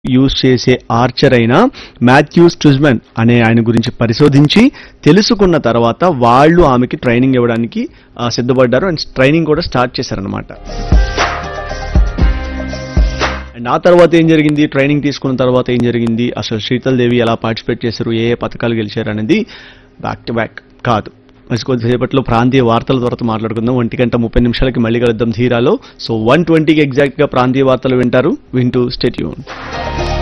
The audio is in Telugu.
యూజ్ చేసే ఆర్చర్ అయిన మాథ్యూస్ టుజ్మన్ అనే ఆయన గురించి పరిశోధించి తెలుసుకున్న తర్వాత వాళ్ళు ఆమెకి ట్రైనింగ్ ఇవ్వడానికి ఆ, సిద్ధపడ్డారు అండ్ ట్రైనింగ్ కూడా స్టార్ట్ చేశారనమాట అండ్ ఆ తర్వాత ఏం జరిగింది ట్రైనింగ్ తీసుకున్న తర్వాత ఏం జరిగింది అసలు శీతల్ దేవి ఎలా పార్టిసిపేట్ చేశారు ఏ ఏ పథకాలు గెలిచారు అనేది బ్యాక్ టు బ్యాక్ కాదు మరి కొద్దిసేపట్లో ప్రాంతీయ వార్తల తర్వాత మాట్లాడుకుందాం ఒంటి గంట ముప్పై నిమిషాలకి మళ్ళీ కలుద్దాం ధీరాలో సో వన్ ట్వంటీకి ఎగ్జాక్ట్గా ప్రాంతీయ వార్తలు వింటారు వింటూ స్టేట్యూన్